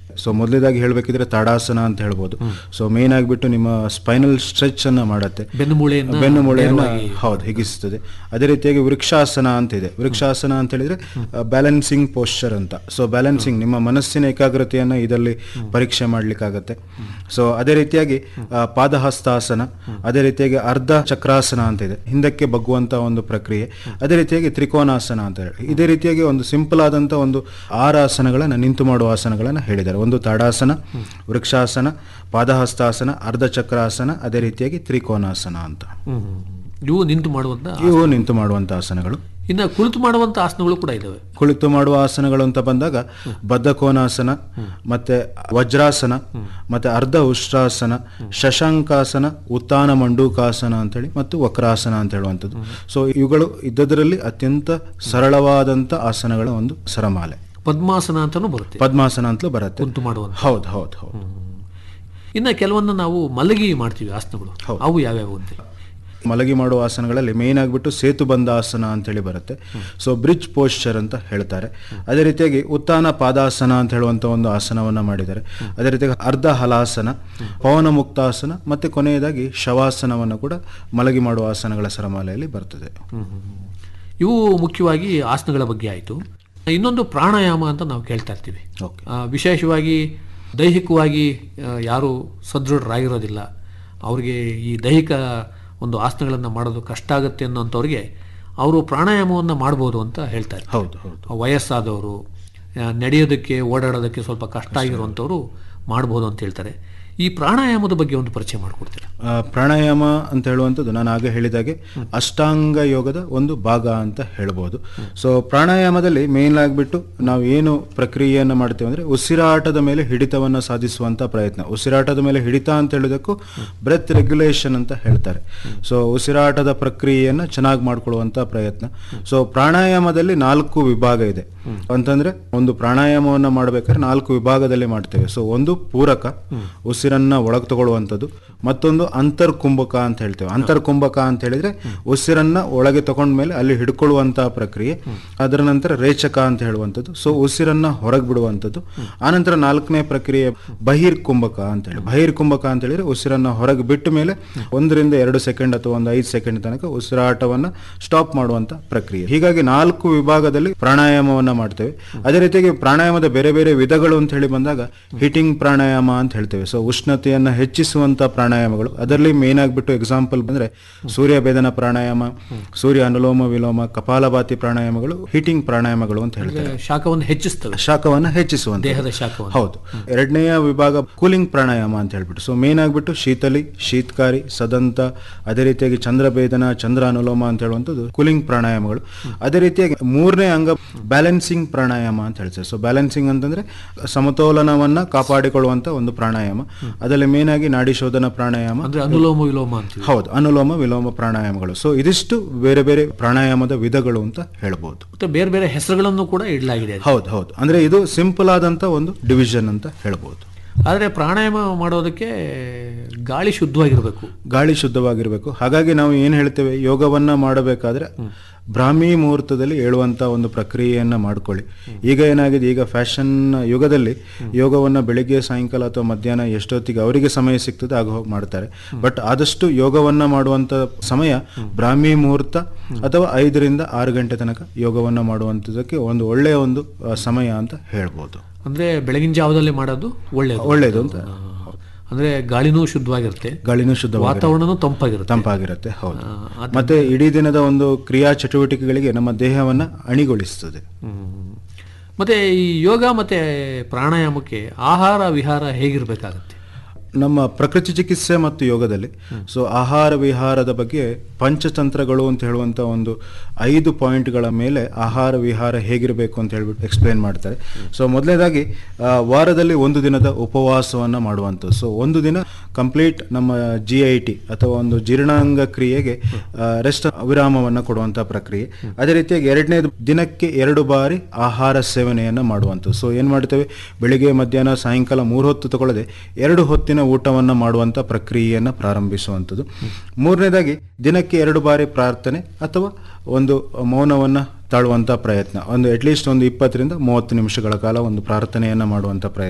So ಮೊದಲೇದಾಗಿ ಹೇಳಬೇಕಿದ್ರೆ ತಾಡಾಸನ ಅಂತ ಹೇಳ್ಬೋದು ಸೊ ಮೇನ್ ಆಗಿಬಿಟ್ಟು ನಿಮ್ಮ ಸ್ಪೈನಲ್ ಸ್ಟ್ರೆಚ್ ಅನ್ನ ಮಾಡುತ್ತೆ ಬೆನ್ನು ಮೂಳೆಯನ್ನ ಬೆನ್ನು ಮೂಳೆಯನ್ನ ನೇರವಾಗಿ ಹೌದು ಹಿಗಿಸ್ತದೆ ಅದೇ ರೀತಿಯಾಗಿ ವೃಕ್ಷಾಸನ ಅಂತ ಇದೆ ವೃಕ್ಷಾಸನ ಅಂತ ಹೇಳಿದ್ರೆ ಬ್ಯಾಲೆನ್ಸಿಂಗ್ ಪೋಸ್ಚರ್ ಅಂತ ಸೊ ಬ್ಯಾಲೆನ್ಸಿಂಗ್ ನಿಮ್ಮ ಮನಸ್ಸಿನ ಏಕಾಗ್ರತೆಯನ್ನ ಇದರಲ್ಲಿ ಪರೀಕ್ಷೆ ಮಾಡ್ಲಿಕ್ಕಾಗತ್ತೆ ಸೊ ಅದೇ ರೀತಿಯಾಗಿ ಆ, ಪಾದಹಸ್ತಾಸನ ಅದೇ ರೀತಿಯಾಗಿ ಅರ್ಧ ಚಕ್ರಾಸನ ಅಂತ ಇದೆ ಹಿಂದಕ್ಕೆ ಬಗ್ಗುವಂತ ಒಂದು ಪ್ರಕ್ರಿಯೆ ಅದೇ ರೀತಿಯಾಗಿ ತ್ರಿಕೋನಾಸನ ಅಂತ ಹೇಳಿ ಇದೇ ರೀತಿಯಾಗಿ ಒಂದು ಸಿಂಪಲ್ ಆದಂತ ಒಂದು ಆರು ಆಸನಗಳನ್ನ ನಿಂತು ಮಾಡುವ ಆಸನಗಳನ್ನ ಹೇಳಿದ್ದಾರೆ ಒಂದು ತಾಡಾಸನ ವೃಕ್ಷಾಸನ ಪಾದಹಸ್ತಾಸನ ಅರ್ಧ ಚಕ್ರಾಸನ ಅದೇ ರೀತಿಯಾಗಿ ತ್ರಿಕೋನಾಸನ ಅಂತ ಹ್ಮ್. ಇವು ನಿಂತು ಮಾಡುವಂತ ಇವು ನಿಂತು ಮಾಡುವಂತ ಆಸನಗಳು ಇನ್ನ ಕುಳಿತು ಮಾಡುವಂತ ಆಸನಗಳು ಕೂಡ ಇದಾವೆ ಕುಳಿತು ಮಾಡುವ ಆಸನಗಳು ಅಂತ ಬಂದಾಗ ಬದ್ಧಕೋನಾಸನ ಮತ್ತೆ ವಜ್ರಾಸನ ಮತ್ತೆ ಅರ್ಧ ಉಷ್ಟ್ರಾಸನ ಶಶಾಂಕಾಸನ ಉತ್ತಾನ ಮಂಡೂಕಾಸನ ಅಂತೇಳಿ ಮತ್ತು ವಕ್ರಾಸನ ಅಂತ ಹೇಳುವಂಥದ್ದು ಸೊ ಇವುಗಳು ಇದ್ದದರಲ್ಲಿ ಅತ್ಯಂತ ಸರಳವಾದಂತ ಆಸನಗಳ ಒಂದು ಸರಮಾಲೆ ಪದ್ಮಾಸನ ಅಂತಾನೂ ಬರುತ್ತೆ ಪದ್ಮಾಸನ ಅಂತಲೂ ಬರುತ್ತೆ ಕುಂತು ಮಾಡುವಂತ ಹೌದು ಹೌದು ಹೌದು ಇನ್ನ ಕೆಲವೊಂದು ನಾವು ಮಲಗಿ ಮಾಡ್ತೀವಿ ಆಸನಗಳು ಹೌದು. ಅವು ಯಾವ್ಯಾವು ಅಂತ ಮಲಗಿ ಮಾಡುವ ಆಸನಗಳಲ್ಲಿ ಮೇನ್ ಆಗಿಬಿಟ್ಟು ಸೇತುಬಂಧ ಆಸನ ಅಂತೇಳಿ ಬರುತ್ತೆ ಸೊ ಬ್ರಿಡ್ಜ್ ಪೋಸ್ಚರ್ ಅಂತ ಹೇಳ್ತಾರೆ ಅದೇ ರೀತಿಯಾಗಿ ಉತ್ತಾನ ಪಾದಾಸನ ಅಂತ ಹೇಳುವಂತ ಒಂದು ಆಸನವನ್ನ ಮಾಡಿದ್ದಾರೆ ಅದೇ ರೀತಿಯಾಗಿ ಅರ್ಧ ಹಲಾಸನ ಪವನ ಮುಕ್ತಾಸನ ಮತ್ತೆ ಕೊನೆಯದಾಗಿ ಶವಾಸನವನ್ನು ಕೂಡ ಮಲಗಿ ಮಾಡುವ ಆಸನಗಳ ಸರಮಾಲೆಯಲ್ಲಿ ಬರ್ತದೆ ಇವು ಮುಖ್ಯವಾಗಿ ಆಸನಗಳ ಬಗ್ಗೆ ಆಯಿತು ಇನ್ನೊಂದು ಪ್ರಾಣಾಯಾಮ ಅಂತ ನಾವು ಕೇಳ್ತಾ ಇರ್ತೀವಿ ಓಕೆ ಆ, ವಿಶೇಷವಾಗಿ ದೈಹಿಕವಾಗಿ ಆ, ಯಾರು ಸದೃಢರಾಗಿರೋದಿಲ್ಲ ಅವರಿಗೆ ಈ ದೈಹಿಕ ಒಂದು ಆಸನಗಳನ್ನು ಮಾಡೋದು ಕಷ್ಟ ಆಗುತ್ತೆ ಅನ್ನೋಂಥವ್ರಿಗೆ ಅವರು ಪ್ರಾಣಾಯಾಮವನ್ನು ಮಾಡ್ಬೋದು ಅಂತ ಹೇಳ್ತಾರೆ ಹೌದು ಹೌದು ವಯಸ್ಸಾದವರು ಆ, ನಡೆಯೋದಕ್ಕೆ ಓಡಾಡೋದಕ್ಕೆ ಸ್ವಲ್ಪ ಕಷ್ಟ ಆಗಿರುವಂಥವ್ರು ಮಾಡ್ಬೋದು ಅಂತ ಹೇಳ್ತಾರೆ ಈ ಪ್ರಾಣಾಯಾಮದ ಬಗ್ಗೆ ಒಂದು ಪರಿಚಯ ಮಾಡಿಕೊಡ್ತೀರಾ ಆ, ಪ್ರಾಣಾಯಾಮ ಅಂತ ಹೇಳುವಂಥದ್ದು ನಾನು ಆಗ ಹೇಳಿದಾಗೆ ಅಷ್ಟಾಂಗ ಯೋಗದ ಒಂದು ಭಾಗ ಅಂತ ಹೇಳ್ಬೋದು ಸೊ ಪ್ರಾಣಾಯಾಮದಲ್ಲಿ ಮೇನ್ ಆಗಿಬಿಟ್ಟು ನಾವು ಏನು ಪ್ರಕ್ರಿಯೆಯನ್ನು ಮಾಡ್ತೇವೆ ಅಂದ್ರೆ ಉಸಿರಾಟದ ಮೇಲೆ ಹಿಡಿತವನ್ನು ಸಾಧಿಸುವಂತ ಪ್ರಯತ್ನ ಉಸಿರಾಟದ ಮೇಲೆ ಹಿಡಿತ ಅಂತ ಹೇಳೋದಕ್ಕೂ ಬ್ರೆತ್ ರೆಗ್ಯುಲೇಷನ್ ಅಂತ ಹೇಳ್ತಾರೆ ಸೊ ಉಸಿರಾಟದ ಪ್ರಕ್ರಿಯೆಯನ್ನು ಚೆನ್ನಾಗಿ ಮಾಡ್ಕೊಳ್ಳುವಂತ ಪ್ರಯತ್ನ ಸೊ ಪ್ರಾಣಾಯಾಮದಲ್ಲಿ ನಾಲ್ಕು ವಿಭಾಗ ಇದೆ ಅಂತಂದ್ರೆ ಒಂದು ಪ್ರಾಣಾಯಾಮವನ್ನು ಮಾಡಬೇಕಾದ್ರೆ ನಾಲ್ಕು ವಿಭಾಗದಲ್ಲಿ ಮಾಡ್ತೇವೆ ಸೊ ಒಂದು ಪೂರಕ ಉಸಿರನ್ನ ಒಳಗೆ ತಗೊಳ್ಳುವಂಥದ್ದು ಮತ್ತೊಂದು ಅಂತರ್ಕುಂಭಕ ಅಂತ ಹೇಳ್ತೇವೆ ಅಂತರ್ಕುಂಭಕ ಅಂತ ಹೇಳಿದ್ರೆ ಉಸಿರನ್ನ ಒಳಗೆ ತಗೊಂಡ್ಮೇಲೆ ಅಲ್ಲಿ ಹಿಡ್ಕೊಳ್ಳುವಂತಹ ಪ್ರಕ್ರಿಯೆ ಅದರ ನಂತರ ರೇಚಕ ಅಂತ ಹೇಳುವಂಥದ್ದು ಸೊ ಉಸಿರನ್ನ ಹೊರಗೆ ಬಿಡುವಂಥದ್ದು ಆನಂತರ ನಾಲ್ಕನೇ ಪ್ರಕ್ರಿಯೆ ಬಹಿರ್ಕುಂಭಕ ಅಂತ ಹೇಳಿ ಬಹಿರ್ಕುಂಭಕ ಅಂತ ಹೇಳಿದ್ರೆ ಉಸಿರನ್ನ ಹೊರಗೆ ಬಿಟ್ಟ ಮೇಲೆ ಒಂದರಿಂದ ಎರಡು ಸೆಕೆಂಡ್ ಅಥವಾ ಒಂದು ಐದು ಸೆಕೆಂಡ್ ತನಕ ಉಸಿರಾಟವನ್ನ ಸ್ಟಾಪ್ ಮಾಡುವಂತ ಪ್ರಕ್ರಿಯೆ ಹೀಗಾಗಿ ನಾಲ್ಕು ವಿಭಾಗದಲ್ಲಿ ಪ್ರಾಣಾಯಾಮವನ್ನ ಮಾಡ್ತೇವೆ ಅದೇ ರೀತಿಯಾಗಿ ಪ್ರಾಣಾಯಾಮದ ಬೇರೆ ಬೇರೆ ವಿಧಗಳು ಅಂತ ಹೇಳಿ ಬಂದಾಗ ಹಿಟಿಂಗ್ ಪ್ರಾಣಾಯಾಮ ಅಂತ ಹೇಳ್ತೇವೆ ಸೊ ಉಷ್ಣತೆಯನ್ನ ಹೆಚ್ಚಿಸುವಂತ ಪ್ರಾಣಾಯಾಮಗಳು ಅದರಲ್ಲಿ ಮೇನ್ ಆಗಿಬಿಟ್ಟು ಎಕ್ಸಾಂಪಲ್ ಬಂದ್ರೆ ಸೂರ್ಯ ಭೇದನ ಪ್ರಾಣಾಯಾಮ ಸೂರ್ಯ ಅನುಲೋಮ ವಿಲೋಮ ಕಪಾಲಭಾತಿ ಪ್ರಾಣಾಯಾಮಗಳು ಹಿಟಿಂಗ್ ಪ್ರಾಣಾಯಾಮಗಳು ಅಂತ ಹೇಳ್ತಾರೆ ಶಾಖವನ್ನು ಹೆಚ್ಚಿಸ್ತವೆ ಶಾಖವನ್ನ ಹೆಚ್ಚಿಸುವಂತ ದೇಹದ ಶಾಖವನ್ನು ಹೌದು ಎರಡನೆಯ ವಿಭಾಗ ಕೂಲಿಂಗ್ ಪ್ರಾಣಾಯಾಮ ಅಂತ ಹೇಳ್ಬಿಟ್ಟು ಸೊ ಮೇನ್ ಆಗ್ಬಿಟ್ಟು ಶೀತಲಿ ಶೀತಕಾರಿ ಸದಂತ ಅದೇ ರೀತಿಯಾಗಿ ಚಂದ್ರಭೇದನ ಚಂದ್ರ ಅನುಲೋಮ ಅಂತ ಹೇಳುವಂಥದ್ದು ಕೂಲಿಂಗ್ ಪ್ರಾಣಾಯಾಮಗಳು ಅದೇ ರೀತಿಯಾಗಿ ಮೂರನೇ ಅಂಗ ಬ್ಯಾಲೆನ್ಸಿಂಗ್ ಪ್ರಾಣಾಯಾಮ ಅಂತ ಹೇಳ್ತಾರೆ ಸೊ ಬ್ಯಾಲೆನ್ಸಿಂಗ್ ಅಂತಂದ್ರೆ ಸಮತೋಲನವನ್ನ ಕಾಪಾಡಿಕೊಳ್ಳುವಂತ ಒಂದು ಪ್ರಾಣಾಯಾಮ ಅದರಲ್ಲಿ ಮೇನ್ ಆಗಿ ನಾಡಿ ಶೋಧನ ಪ್ರಾಣಾಯಾಮ ಅಂದ್ರೆ ಅನುಲೋಮ ವಿಲೋಮ ಅಂತೀವಿ ಹೌದು ಅನುಲೋಮ ವಿಲೋಮ ಪ್ರಾಣಾಯಾಮಗಳು ಸೊ ಇದಿಷ್ಟು ಬೇರೆ ಬೇರೆ ಪ್ರಾಣಾಯಾಮದ ವಿಧಗಳು ಅಂತ ಹೇಳ್ಬೋದು ಮತ್ತೆ ಬೇರೆ ಬೇರೆ ಹೆಸರುಗಳನ್ನು ಕೂಡ ಇಡಲಾಗಿದೆ ಅದಕ್ಕೆ. ಹೌದು ಹೌದು ಅಂದ್ರೆ ಇದು ಸಿಂಪಲ್ ಆದಂತ ಒಂದು ಡಿವಿಷನ್ ಅಂತ ಹೇಳ್ಬೋದು ಆದ್ರೆ ಪ್ರಾಣಾಯಾಮ ಮಾಡೋದಕ್ಕೆ ಗಾಳಿ ಶುದ್ಧವಾಗಿರಬೇಕು ಗಾಳಿ ಶುದ್ಧವಾಗಿರಬೇಕು ಹಾಗಾಗಿ ನಾವು ಏನು ಹೇಳ್ತೇವೆ ಯೋಗವನ್ನ ಮಾಡಬೇಕಾದ್ರೆ ಬ್ರಾಹ್ಮಿ ಮುಹೂರ್ತದಲ್ಲಿ ಹೇಳುವಂತ ಒಂದು ಪ್ರಕ್ರಿಯೆಯನ್ನ ಮಾಡ್ಕೊಳ್ಳಿ ಈಗ ಏನಾಗಿದೆ ಈಗ ಫ್ಯಾಷನ್ ಯುಗದಲ್ಲಿ ಯೋಗವನ್ನ ಬೆಳಿಗ್ಗೆ ಸಾಯಂಕಾಲ ಅಥವಾ ಮಧ್ಯಾಹ್ನ ಎಷ್ಟೊತ್ತಿಗೆ ಅವರಿಗೆ ಸಮಯ ಸಿಗ್ತದೆ ಆಗ ಹೋಗಿ ಮಾಡ್ತಾರೆ ಬಟ್ ಆದಷ್ಟು ಯೋಗವನ್ನ ಮಾಡುವಂತ ಸಮಯ ಬ್ರಾಹ್ಮಿ ಮುಹೂರ್ತ ಅಥವಾ ಐದರಿಂದ ಆರು ಗಂಟೆ ತನಕ ಯೋಗವನ್ನ ಮಾಡುವಂಥದ್ದಕ್ಕೆ ಒಂದು ಒಳ್ಳೆಯ ಒಂದು ಆ, ಸಮಯ ಅಂತ ಹೇಳ್ಬೋದು ಅಂದ್ರೆ ಬೆಳಗಿನ ಜಾವದಲ್ಲಿ ಮಾಡೋದು ಒಳ್ಳೆಯದು ಒಳ್ಳೆಯದು ಅಂತ ಅಂದ್ರೆ ಗಾಳಿನೂ ಶುದ್ಧವಾಗಿರುತ್ತೆ ಗಾಳಿನೂ ಶುದ್ಧವಾಗಿ ವಾತಾವರಣನೂ ತಂಪಾಗಿರುತ್ತೆ ತಂಪಾಗಿರುತ್ತೆ ಹೌದು ಆ, ಅದ್- ಮತ್ತೆ ಇಡೀ ದಿನದ ಒಂದು ಕ್ರಿಯಾ ಚಟುವಟಿಕೆಗಳಿಗೆ ನಮ್ಮ ದೇಹವನ್ನ ಅಣಿಗೊಳಿಸ್ತದೆ ಹ್ಮ್. ಮತ್ತೆ ಈ ಯೋಗ ಮತ್ತೆ ಪ್ರಾಣಾಯಾಮಕ್ಕೆ ಆಹಾರ ವಿಹಾರ ಹೇಗಿರ್ಬೇಕಾಗತ್ತೆ ನಮ್ಮ ಪ್ರಕೃತಿ ಚಿಕಿತ್ಸೆ ಮತ್ತು ಯೋಗದಲ್ಲಿ ಸೊ ಆಹಾರ ವಿಹಾರದ ಬಗ್ಗೆ ಪಂಚತಂತ್ರಗಳು ಅಂತ ಹೇಳುವಂತ ಒಂದು ಐದು ಪಾಯಿಂಟ್ಗಳ ಮೇಲೆ ಆಹಾರ ವಿಹಾರ ಹೇಗಿರಬೇಕು ಅಂತ ಹೇಳ್ಬಿಟ್ಟು ಎಕ್ಸ್ಪ್ಲೇನ್ ಮಾಡ್ತಾರೆ ಸೊ ಮೊದಲನೇದಾಗಿ ಆ, ವಾರದಲ್ಲಿ ಒಂದು ದಿನದ ಉಪವಾಸವನ್ನ ಮಾಡುವಂಥದ್ದು ಸೊ ಒಂದು ದಿನ ಕಂಪ್ಲೀಟ್ ನಮ್ಮ ಜಿ ಐ ಟಿ ಅಥವಾ ಒಂದು ಜೀರ್ಣಾಂಗ ಕ್ರಿಯೆಗೆ ರೆಸ್ಟ್ ವಿರಾಮವನ್ನ ಕೊಡುವಂತ ಪ್ರಕ್ರಿಯೆ ಅದೇ ರೀತಿಯಾಗಿ ಎರಡನೇ ದಿನಕ್ಕೆ ಎರಡು ಬಾರಿ ಆಹಾರ ಸೇವನೆಯನ್ನ ಮಾಡುವಂಥದ್ದು ಸೊ ಏನ್ ಮಾಡ್ತೇವೆ ಬೆಳಿಗ್ಗೆ ಮಧ್ಯಾಹ್ನ ಸಾಯಂಕಾಲ ಮೂರು ಹೊತ್ತು ತಗೊಳ್ಳದೆ ಎರಡು ಹೊತ್ತಿನ ಊಟವನ್ನ ಮಾಡುವಂತ ಪ್ರಕ್ರಿಯೆಯನ್ನ ಪ್ರಾರಂಭಿಸುವಂಥದ್ದು ಮೂರನೇದಾಗಿ ದಿನಕ್ಕೆ ಎರಡು ಬಾರಿ ಪ್ರಾರ್ಥನೆ ಅಥವಾ ಒಂದು ಮೌನವನ್ನ ತಾಳುವಂತ ಪ್ರಯತ್ನ ಒಂದು ಅಟ್ಲೀಸ್ಟ್ ಒಂದು ಇಪ್ಪತ್ತರಿಂದ ಮೂವತ್ತು ನಿಮಿಷಗಳ ಕಾಲ ಒಂದು ಪ್ರಾರ್ಥನೆಯನ್ನ ಮಾಡುವಂತ ಪ್ರಯತ್ನ